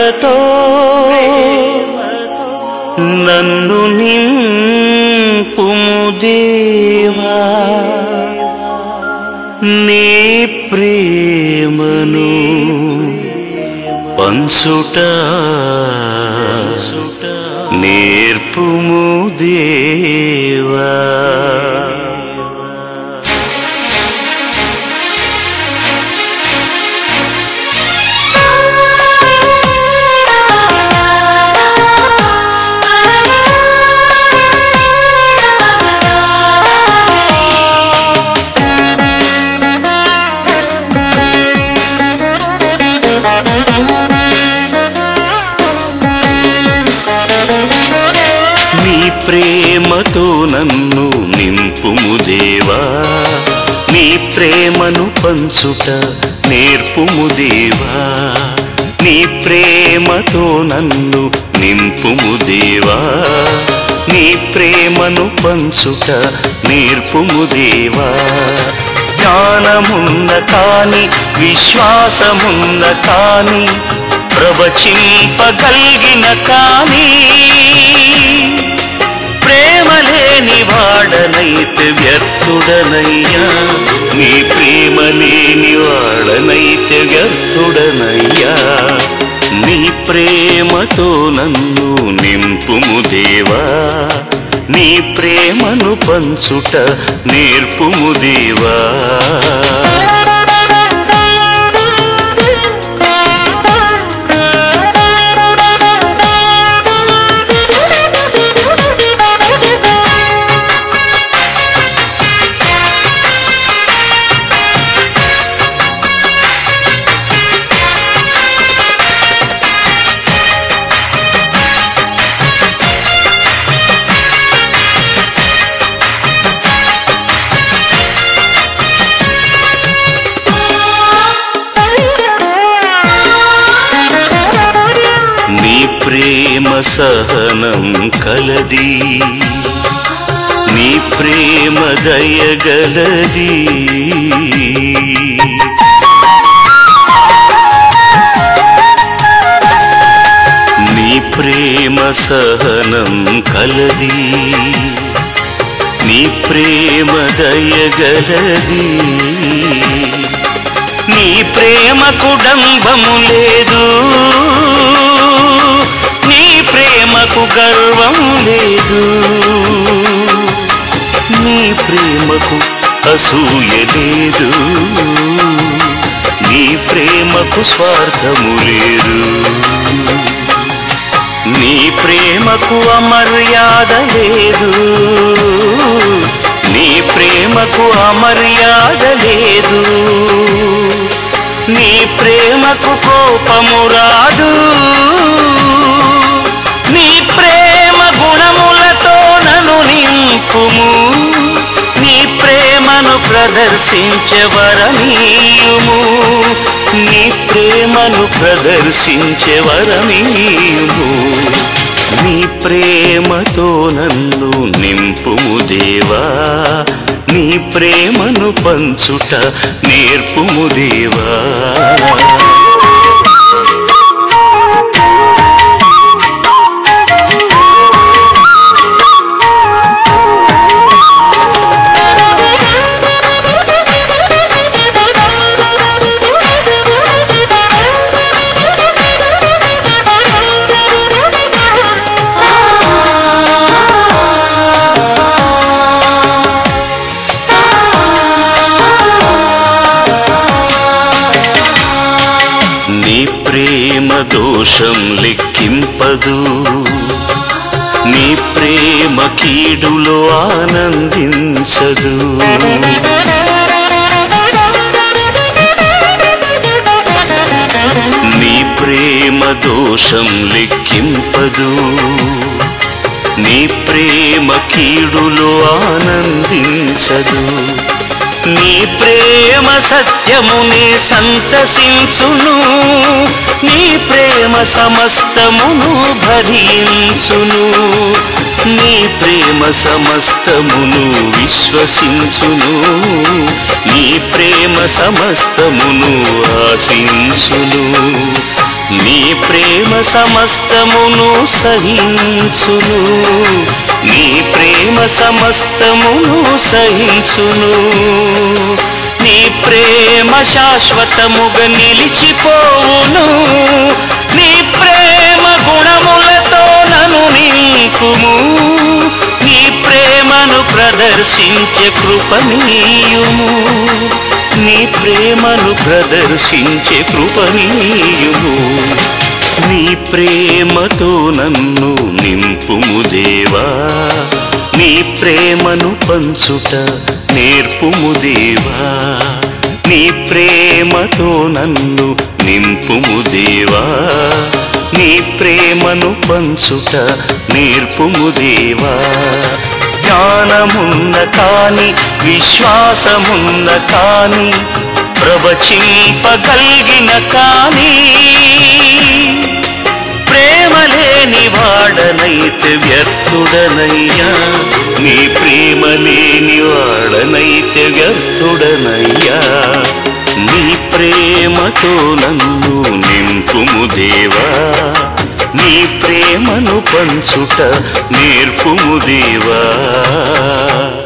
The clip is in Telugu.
ప్రేమతో నన్ను నింపుము దేవా నీ ప్రేమను పంచుట నేర్పుము దేవా నీ ప్రేమతో నన్ను నింపుము దేవా నీ ప్రేమను పంచుట నేర్పుము దేవా నీ ప్రేమతో నన్ను నింపుము దేవా నీ ప్రేమను పంచుట నేర్పుము దేవా జ్ఞానమున్న కాని విశ్వాసమున్న కాని ప్రవచింపగలిగిన కాని ప్రేమ లేని వాడనైతే వ్యర్థుడనయ్యా నీ ప్రేమ లేని వాడనైతే వ్యర్థుడనయ్యా నీ ప్రేమతో నన్ను నింపుము దేవా నీ ప్రేమను పంచుట నేర్పుము దేవా నీ ప్రేమ సహనం కలది నీ ప్రేమ దయగలది నీ ప్రేమ సహనం కలది నీ ప్రేమ దయగలది నీ ప్రేమకు డంబము లేదు నీ ప్రేమకు గర్వం లేదు నీ ప్రేమకు అసూయ లేదు నీ ప్రేమకు స్వార్థము లేదు నీ ప్రేమకు అమర్యాద లేదు నీ ప్రేమకు అమర్యాద లేదు నీ ప్రేమకు కోపము రాదు నీ ప్రేమ గుణములతో నన్ను నింపుము నీ ప్రేమను ప్రదర్శించే వరమీయుము నీ ప్రేమను ప్రదర్శించే వరమీయుము నీ ప్రేమతో నన్ను నింపుము దేవా నీ ప్రేమను పంచుట నేర్పుము దేవా నీ ప్రేమ దోషం లెక్కింపదు నీ ప్రేమ కీడులో ఆనందించదు నీ ప్రేమ దోషం లెక్కింపదు నీ ప్రేమ కీడులో ఆనందించదు నీ ప్రేమ సత్యమునే సంతసించును నీ ప్రేమ సమస్తమును భరించును నీ ప్రేమ సమస్తమును విశ్వసించును నీ ప్రేమ సమస్తమును ఆశించును నీ ప్రేమ సమస్తమును సహించును నీ ప్రేమ సమస్తమును సహించును నీ ప్రేమ శాశ్వతముగా నిలిచిపోవును నీ ప్రేమ గుణములతో నన్ను నింపుము నీ ప్రేమను ప్రదర్శించే కృపనీయుము నీ ప్రేమను ప్రదర్శించే కృపనీయుము నీ ప్రేమతో నన్ను నింపుము దేవా నీ ప్రేమను పంచుట నేర్పుము దేవా నీ ప్రేమతో నన్ను నింపుము దేవా నీ ప్రేమను పంచుట నేర్పుము దేవా జ్ఞానమున్న కాని విశ్వాసమున్న కాని ప్రవచింపగలిగిన కాని ప్రేమ లేని వాడనైతే వ్యర్థుడనయ్యా నీ ప్రేమ లేని వాడనైతే వ్యర్థుడనయ్యా నీ ప్రేమతో నన్ను నింపుము దేవా నీ ప్రేమను పంచుట నేర్పుము దేవా